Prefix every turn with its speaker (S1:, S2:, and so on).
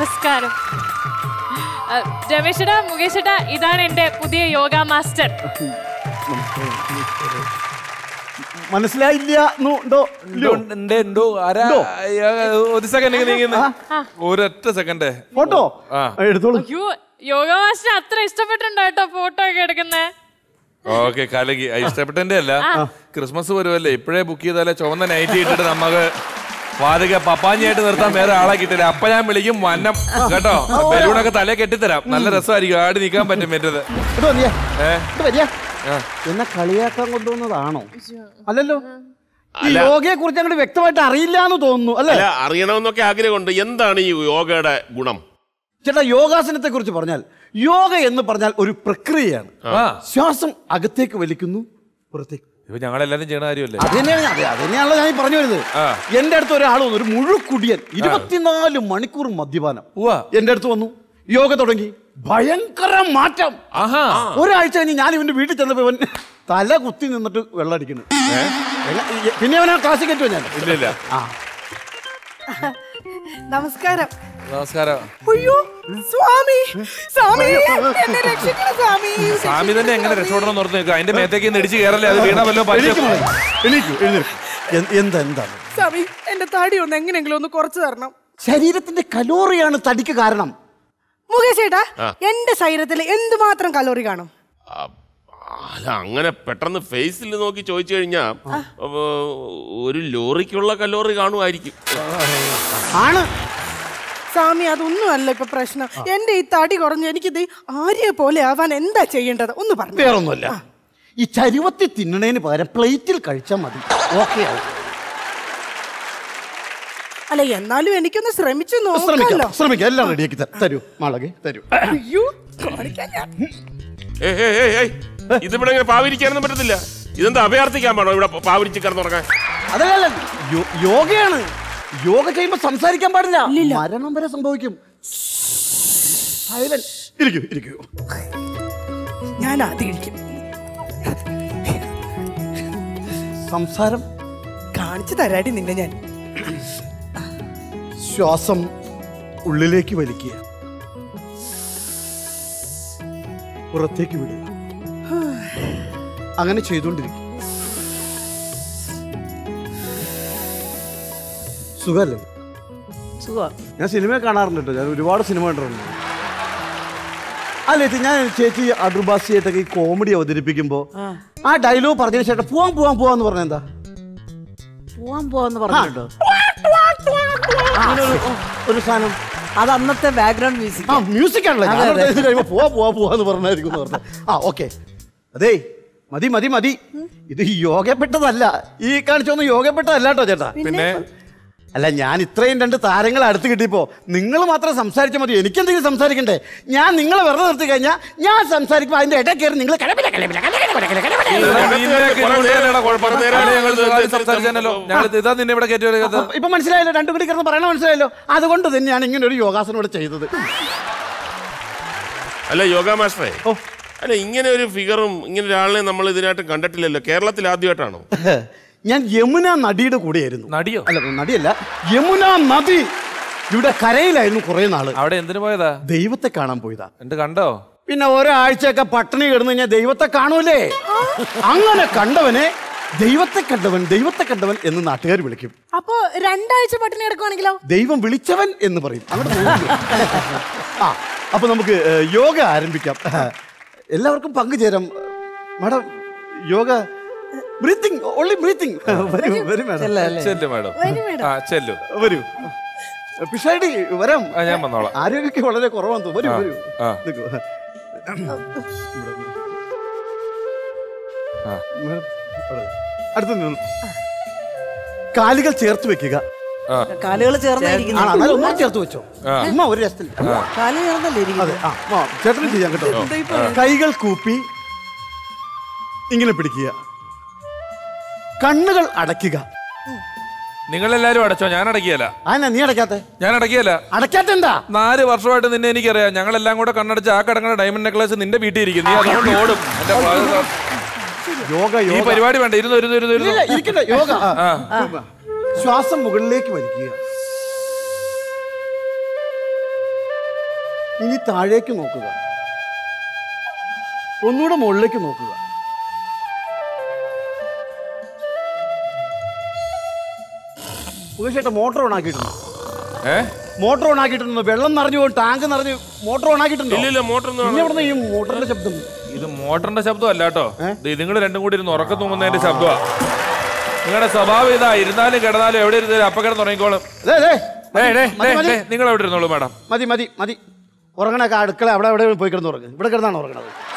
S1: നമസ്കാരം ആ, രമേശേട്ടാ മുകേഷേട്ടാ ഇതാണ് എന്റെ പുതിയ യോഗ മാസ്റ്റർ
S2: മനസ്സിലായില്ല ഉണ്ടോ ഇല്ലയോ?
S3: ഉണ്ട് ഉണ്ടോ ആരാ
S2: ഉണ്ടോ?
S3: അയ്യ, ഒരു സെക്കൻഡ് നീങ്ങുന്നു ഒരൊറ്റ സെക്കൻഡ്
S2: ഫോട്ടോ
S3: ആ.
S2: എടുത്തോളൂ
S1: അയ്യോ യോഗ മാസ്റ്റർ അത്ര ഇഷ്ടപ്പെട്ടുണ്ടോ കേട്ടോ ഫോട്ടോ ഒക്കെ എടുക്കുന്നേ
S3: ഓക്കെ കലകി ആ, ഇഷ്ടപ്പെട്ടതിന്റെ അല്ല ക്രിസ്മസ് വരുമല്ലേ ഇപ്പോഴേ ബുക്ക് ചെയ്താലേ ചുവന്ന നൈറ്റ് ഇട്ടിട്ട് നമുക്ക് വാതിക പപ്പാഞ്ഞിയായിട്ട് നിർത്താൻ വേറെ ആളെ കിട്ടില്ല അപ്പൊ ഞാൻ വിളിക്കും വന്നം കേട്ടോ ബലൂണൊക്കെ തലേ കെട്ടിത്തരാം നല്ല രസമായിരിക്കും ആടി നിൽക്കാൻ പറ്റും മറ്റേത്
S2: ഇത് മതിയാ
S3: ഏ
S2: ഇത് വരിക
S3: ആ.
S2: എന്നെ കളിയാക്കാൻ കൊണ്ടുവന്നതാണോ അല്ലല്ലോ ഈ യോഗയെ കുറിച്ച് അങ്ങോട്ട് വ്യക്തമായിട്ട് അറിയില്ല എന്ന് തോന്നുന്നു അല്ലേ
S4: അല്ല അറിയണമെന്നൊക്കെ ആഗ്രഹമുണ്ട് എന്താണ് ഈ യോഗയുടെ ഗുണം
S2: ചേട്ടാ യോഗാസനത്തെ കുറിച്ച് പറഞ്ഞാൽ യോഗ എന്ന് പറഞ്ഞാൽ ഒരു പ്രക്രിയയാണ്
S3: ആ
S2: ശ്വാസം അകത്തേക്ക് വലിക്കുന്നു പുറത്തേക്ക്
S3: ഇപ്പൊ ഞങ്ങളെല്ലാരും ചെയ്യണ കാര്യമല്ലേ
S2: അത് തന്നെയാണ് അതെ അത് തന്നെയാണല്ലോ ഞാൻ ഈ പറഞ്ഞു വരുന്നത്
S3: ആ.
S2: എന്റെ അടുത്ത് ഒരാൾ വന്നു ഒരു മുഴുക്കുടിയൻ ഇരുപത്തിനാല് മണിക്കൂർ മദ്യപാനം
S3: ഉവ്വ.
S2: എന്റെ അടുത്ത് വന്നു യോഗ തുടങ്ങി ഭയങ്കര മാറ്റം
S3: ആഹാ
S2: ഒരാഴ്ച കഴിഞ്ഞ് ഞാൻ ഇവന്റെ വീട്ടിൽ ചെന്നപ്പോ ഇവൻ തല കുത്തി നിന്നിട്ട് വെള്ളം അടിക്കുന്നു എങ്ങ- ഈ- പിന്നെ അവനെ ക്ലാസ്സിൽ കയറ്റുമോ ഞാൻ
S3: ഇല്ല ഇല്ല
S2: ആ
S5: നമസ്കാരം
S3: നമസ്കാരം
S5: അയ്യോ സ്വാമി സ്വാമി എന്നെ രക്ഷിക്കണം സ്വാമി
S3: സ്വാമി തന്നെ എങ്ങനെ രക്ഷപ്പെടണം ഓർത്ത് നിൽക്കുക അതിന്റെ മേത്തേക്ക് ഒന്ന് ഇടിച്ച് കയറല്ലേ അത് വീണ വല്ലോ
S2: എണീക്ക് മോളെ.
S3: പറ്റും
S2: എണീക്കൂ, എഴുന്നേൽക്കൂ. എന്ത് എന്താ എന്താണ്
S5: സ്വാമി എന്റെ തടി ഒന്ന് എങ്ങനെയെങ്കിലും ഒന്ന് കുറച്ച് തരണം
S2: ശരീരത്തിന്റെ കലോറിയാണ് തടിക്ക് കാരണം
S5: മുകേഷ് ചേട്ടാ എന്റെ ശരീരത്തിൽ എന്തുമാത്രം കലോറി കാണും
S4: ആ, അല്ല അങ്ങനെ പെട്ടെന്ന് ഫേസിൽ നോക്കി ചോദിച്ചു കഴിഞ്ഞാ അപ്പൊ, ഒരു ലോറിക്കുള്ള കലോറി കാണുമായിരിക്കും
S2: ആണ്
S5: സ്വാമി അതൊന്നും അല്ല ഇപ്പൊ പ്രശ്നം എന്റെ ഈ തടി കുറഞ്ഞു എനിക്കിത് ആര്യെ പോലെ ആവാൻ എന്താ ചെയ്യേണ്ടത് ഒന്ന് പറഞ്ഞു
S2: വേറൊന്നുമല്ല ഈ ചരുവത്തി തിന്നണേന് പകരം പ്ലേറ്റിൽ കഴിച്ചാൽ മതി ഓക്കെ ആവും
S5: അല്ല എന്നാലും എനിക്കൊന്ന് ശ്രമിച്ചു നോക്കാമല്ലോ
S2: ശ്രമിക്കാം ശ്രമിക്കാം എല്ലാം റെഡിയാക്കി തരാം തരൂ മാളകെ തരൂ
S5: അയ്യോ കാണിക്കാൻ ഞാൻ
S4: ഏയ്, ഏയ്, ഏയ്, ഏയ്. ഇതിവിടെ ഇങ്ങനെ പാവിരിക്കാനൊന്നും പറ്റത്തില്ല ഇതെന്താ അഭയാർത്ഥിക്കാൻ പാടോ ഇവിടെ പാവിരിച്ച് കിടന്നുറങ്ങാൻ
S2: അതല്ല യോ- യോഗയാണ് യോഗ ചെയ്യുമ്പോ സംസാരിക്കാൻ പാടില്ല മരണം വരെ സംഭവിക്കും സൈലന്റ് ഇരിക്കൂ ഇരിക്കൂ
S5: ഞാൻ ആദ്യം ഇരിക്കും
S2: സംസാരം
S5: കാണിച്ചു തരാടി നിന്നെ ഞാൻ
S2: ശ്വാസം ഉള്ളിലേക്ക് വലിക്കുക പുറത്തേക്ക് വിടുക അങ്ങനെ ചെയ്തുകൊണ്ടിരിക്കും സുഖല്ലേ ഞാൻ സിനിമ കാണാറുണ്ട് കേട്ടോ ഞാൻ ഒരുപാട് സിനിമ കണ്ടിട്ടുണ്ട് അല്ല ഇത് ഞാൻ ചേച്ചി അഡ്രുബാസിയായിട്ടൊക്കെ ഈ കോമഡി അവതരിപ്പിക്കുമ്പോ ആ ഡയലോഗ് പറഞ്ഞതിന് ശേഷം പോവാൻ പോവാൻ പോവാന്ന് പറഞ്ഞ എന്താ
S6: പോവാൻ പോവാന്ന് പറഞ്ഞിട്ടുണ്ടോ
S2: അങ്ങനെ ഒരു- ഒരു സാധനം
S6: അത് അന്നത്തെ ബാക്ക്ഗ്രൗണ്ട് മ്യൂസിക്
S2: ആ മ്യൂസിക് ആണല്ലോ ഞാൻ അവിടെ ഇത് കഴിയുമ്പോ പോവാ പോവാ പോവാന്ന് പറഞ്ഞായിരിക്കും എന്ന് പറഞ്ഞത് ആ ഓക്കെ അതേ മതി മതി മതി ഇത് യോഗപ്പെട്ടതല്ല ഈ കാണിച്ചൊന്നും യോഗപ്പെട്ടതല്ല കേട്ടോ ചേട്ടാ
S3: പിന്നെ
S2: അല്ല ഞാൻ ഇത്രയും രണ്ട് താരങ്ങളെ അടുത്ത് കിട്ടിയപ്പോ നിങ്ങൾ മാത്രം സംസാരിച്ചാൽ മതി എനിക്കെന്തെങ്കിലും സംസാരിക്കണ്ടേ ഞാൻ നിങ്ങളെ വെറുതെ നിർത്തി കഴിഞ്ഞാൽ ഞാൻ സംസാരിക്കുമ്പോൾ അതിന്റെ ഇടയിൽ കയറി നിങ്ങൾ കലപില കലപില കലപില കലപില കലപില കലപില.
S3: നിന്നെയൊക്കെ
S4: കുറെ നേരം-
S3: കൊണ്ടുവരാനാടാ കുഴപ്പം.
S4: കുറെ നേരം
S3: അല്ലേ ഞങ്ങൾ
S4: ഇത്
S3: ആദ്യം
S4: ഇത്
S3: സംസാരിച്ചാണല്ലോ ഞങ്ങൾ ഇതാ നിന്നെ ഇവിടെ കയറ്റി വരുന്നത്
S2: അപ്പൊ ഇപ്പൊ മനസ്സിലായല്ലോ രണ്ടു കൂടി കിടന്ന് പറയണ മനസ്സിലായല്ലോ അതുകൊണ്ട് തന്നെയാണ് ഇങ്ങനെ ഒരു യോഗാസനം ഇവിടെ ചെയ്തത്
S4: അല്ല യോഗ മാസ്റ്ററെ
S2: ഓ
S4: അല്ല ഇങ്ങനെ ഒരു ഫിഗറും ഇങ്ങനെ ഒരാളിനെ നമ്മൾ ഇതിനായിട്ട് കണ്ടിട്ടില്ലല്ലോ കേരളത്തിൽ ആദ്യമായിട്ടാണോ
S2: ഞാൻ യമുന നദിയുടെ കൂടെയായിരുന്നു
S3: നടിയോ
S2: അല്ല നദിയല്ല യമുന നദി ഇവിടെ കരയിലായിരുന്നു കുറെ നാള്
S3: അവിടെ എന്തിനു പോയതാ
S2: ദൈവത്തെ കാണാൻ പോയതാ
S3: എന്നിട്ട് കണ്ടോ
S2: പിന്നെ ഒരാഴ്ചയൊക്കെ പട്ടിണി കിടന്നു കഴിഞ്ഞാൽ ദൈവത്തെ കാണൂലേ അങ്ങനെ കണ്ടവനെ ദൈവത്തെ കണ്ടവൻ ദൈവത്തെ കണ്ടവൻ എന്ന് നാട്ടുകാർ വിളിക്കും
S5: അപ്പൊ രണ്ടാഴ്ച പട്ടിണി കിടക്കുവാണെങ്കിലോ
S2: ദൈവം വിളിച്ചവൻ എന്ന് പറയും അങ്ങോട്ട് പോകുന്നു. ആ അപ്പൊ നമുക്ക് ഏഹ്, യോഗ ആരംഭിക്കാം എല്ലാവർക്കും പങ്കുചേരാം madam yoga breathing only breathing വരൂ വരൂ മാഡം
S3: ചെല്ലു മാഡം ആ ചെല്ലു
S2: വരൂ പിഷാടി വരാം
S3: ആ ഞാൻ വന്നോളാം
S2: ആരോഗ്യമൊക്കെ വളരെ കുറവാന്ന് തോന്നുന്നു വരൂ വരൂ
S3: ആ.
S2: നിൽക്കൂ.
S3: ആ.
S2: മാഡം, അവിടെ. അടുത്ത് നിന്ന് കാലുകൾ ചേർത്ത് വെക്കുക
S3: ആ
S6: കാലുകൾ
S2: ആണ്
S6: ചേർന്നിരിക്കുന്നു
S2: എന്നാലും ഒന്നും ചേർത്ത് വെച്ചോ
S3: ആ.
S2: ഉമ്മ ഒരു രസത്തിൽ
S6: കാല് ചേർന്നല്ലേ
S2: അതെ
S6: ഇരിക്കുന്നത്
S2: ആ ആ, ചേട്ടനും ചെയ്യാൻ കേട്ടോ കൈകൾ കൂപ്പി ഇങ്ങനെ പിടിക്കുക കണ്ണുകൾ അടയ്ക്കുക
S3: നിങ്ങളെല്ലാരും അടച്ചോ ഞാൻ അടക്കിയല്ല
S2: ആന നീ അടയ്ക്കാത്ത
S3: ഞാൻ അടക്കിയല്ല
S2: അടയ്ക്കാത്ത എന്താ
S3: നാല് വർഷമായിട്ട് നിന്നെ എനിക്കറിയാം ഞങ്ങളെല്ലാം കൂടെ കണ്ണടച്ച് ആ കിടക്കുന്ന ഡയമണ്ട് നെക്ലേസ് നിന്റെ വീട്ടിൽ ഇരിക്കും നീ അതുകൊണ്ട് ഓടും എന്റെ പ്രാ-
S2: യോഗ
S3: ഈ
S2: യോഗ
S3: പരിപാടി വേണ്ട ഇരുന്നു ഇരുന്നു ഇരുന്നു ഇരുന്നു
S2: ഇല്ല, ഇരിക്കണ്ട യോഗ ആ.
S3: ആ
S2: ശ്വാസം മുകളിലേക്ക് വലിക്കുക ഇനി താഴേക്ക് നോക്കുക ഒന്നുകൂടെ മുകളിലേക്ക് നോക്കുക മുകേഷ് ചേട്ടാ മോട്ടോർ ഓൺ ആക്കിയിട്ടുണ്ട്
S3: ഏ
S2: മോട്ടോർ ഓൺ ആക്കിയിട്ടുണ്ടോ വെള്ളം നിറഞ്ഞു പോകും ടാങ്ക് നിറഞ്ഞ് മോട്ടോർ ഓൺ ആക്കിയിട്ടുണ്ടോ
S4: ഇല്ലില്ല മോട്ടർ ഒന്നും
S2: പിന്നെ ഇവിടുന്ന് ഈ മോട്ടറിന്റെ ശബ്ദം
S3: ഇത് മോട്ടറിന്റെ ശബ്ദം അല്ല കേട്ടോ നിങ്ങൾ രണ്ടും കൂടി ഇരുന്ന് ഉറക്കം തൂങ്ങുന്നതിന്റെ ശബ്ദമാ നിങ്ങളുടെ സ്വഭാവം ഇതാ ഇരുന്നാലും കിടന്നാലും എവിടെ ഇരുന്നാലും അപ്പൊ കിടന്ന് ഉറങ്ങിക്കോളും
S2: ദേ, ദേ,
S3: ഏ, ഡേ,
S2: മതി,
S3: ഡേ,
S2: മതി.
S3: ഡേ, നിങ്ങൾ എവിടെ ഇരുന്നോളൂ മാഡം
S2: മതി മതി മതി ഉറങ്ങണൊക്കെ അടുക്കള അവിടെ എവിടെ പോയി കിടന്ന് ഉറങ്ങും ഇവിടെ കിടന്നാണ് ഉറങ്ങണത്